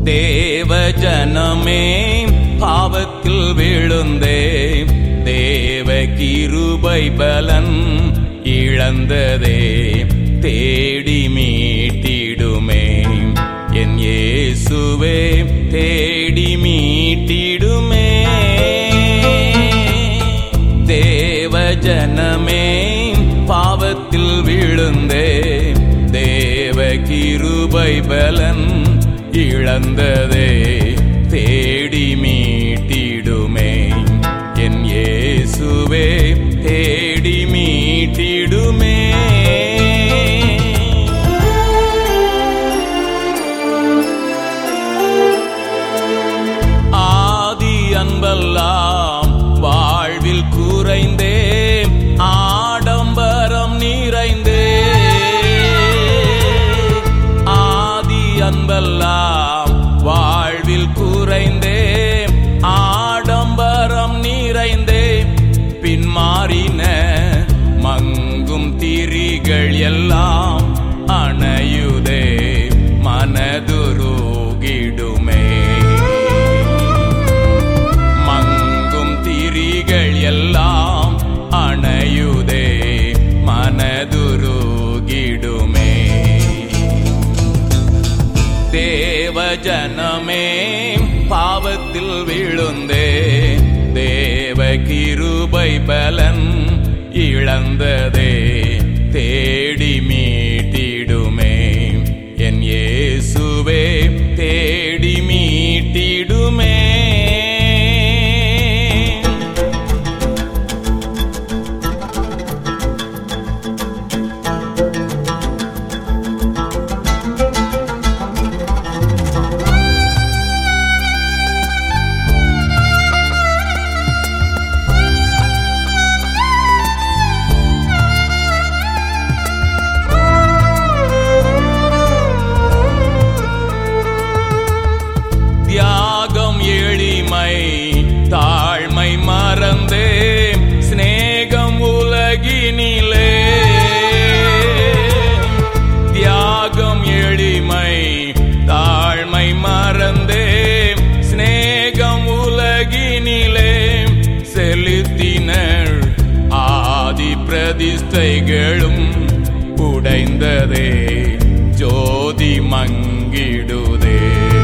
தேவ ஜனமே பாவத்தில் விழுந்தே தேவ கிருபை பலன் இழந்ததே தேடி மீட்டிடுமே என் இயேசுவே தேடி மீட்டிடுமே தேவ ஜனமே பாவத்தில் விழுந்தே தேவ கிருபை பலன் இழந்ததே தேடி மீட்டிடுமே என் இயேசுவே தேடி மீட்டிடுமே ஆதி அன்பெல்லாம் வாழ்வில் குறைந்தே ஆடம்பரம் நிறைந்தே ஆதி அன்பெல்லாம் வாழ்வில் குறைந்தே ஆடம்பரம் நிறைந்தே பின்மாறின மங்கும் திரிகள் எல்லாம் அணையுதே மனதுருகிடுமே மங்கும் திரிகள் எல்லாம் அணையுதே மனதுருகிடுமே தேவ ஜனமே பாவத்தில் விழுந்தே தேவ கிருபை பலன் இழந்ததே தேடி மீட்டிடுமே என் இயேசுவே தேடி மீட்டிடுமே தியாகம் எளிமை தாழ்மை மறந்தே சிநேகம் உலகினிலே தியாகம் எளிமை தாழ்மை மறந்தே சிநேகம் உலகினிலே செலுத்தினர் ஆதி பிரதிஷ்டைகளும் உடைந்ததே ஜோதி மங்கிடுதே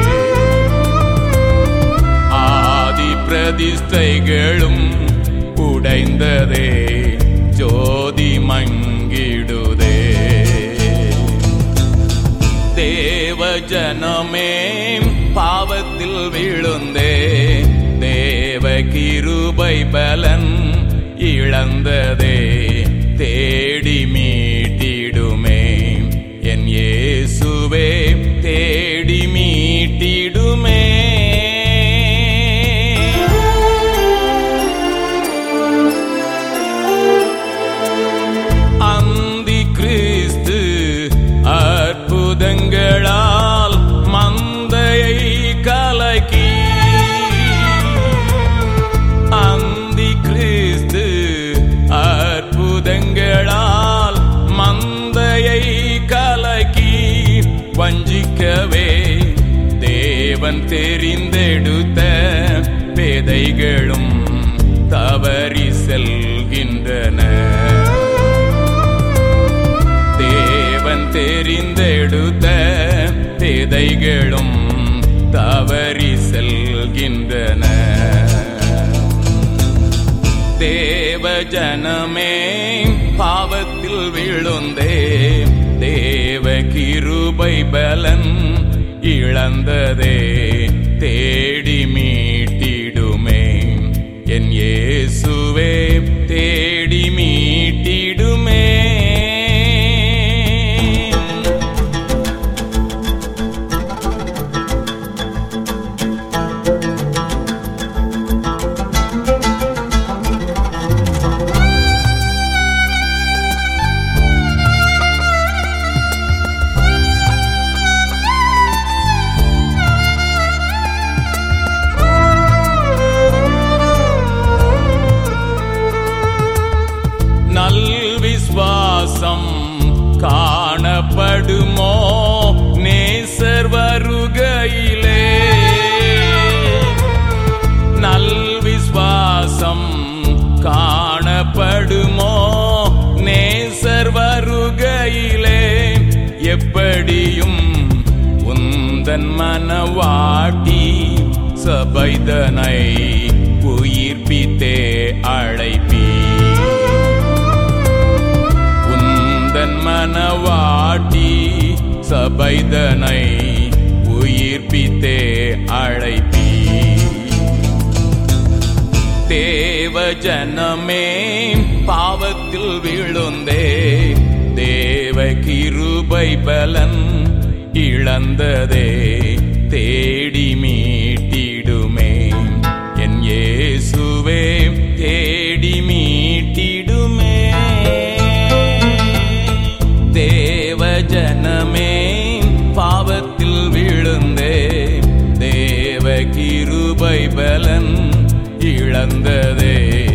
ஆதி பிரதிஷ்டைகளும் உடைந்ததே ஜோதி மங்கிடுதே தேவ ஜனமே பாவத்தில் விழுந்தே தேவ கிருபை பலன் இழந்ததே தேடி மீட்டிடுமே என் இயேசுவே தேடி மீட்டிடுமே அந்தி கிறிஸ்து அற்புதங்களால் மந்தையை கலக்கி அந்தி கிறிஸ்து அற்புதங்களால் மந்தையை கலக்கி வஞ்சிக்கவே தேவன் தெரிந்தெடுத்த பேதைகளும் தவறி செல்கின்றன தேவன் தெரிந்தெடுத்த பேதைகளும் தவறி செல்கின்றன தேவ ஜனமே பாவத்தில் விழுந்தே தேவ கிருபை பலன் இழந்ததே தேடி மீட்டிடுமே என் இயேசுவே தேடி மீட்டிடுமே உந்தன் மனவாட்டி சபைதனை உயிர்ப்பித்தே அழைப்பீ உந்தன் மனவாட்டி சபைதனை உயிர்ப்பித்தே அழைப்பீ தேவ ஜனமே பாவத்தில் விழுந்தே தேவ கிருபை பலன் இழந்ததே தேடி மீட்டிடுமே என் இயேசுவே தேடி மீட்டிடுமே தேவ ஜனமே பாவத்தில் விழுந்தே தேவ கிருபை பலன் இழந்ததே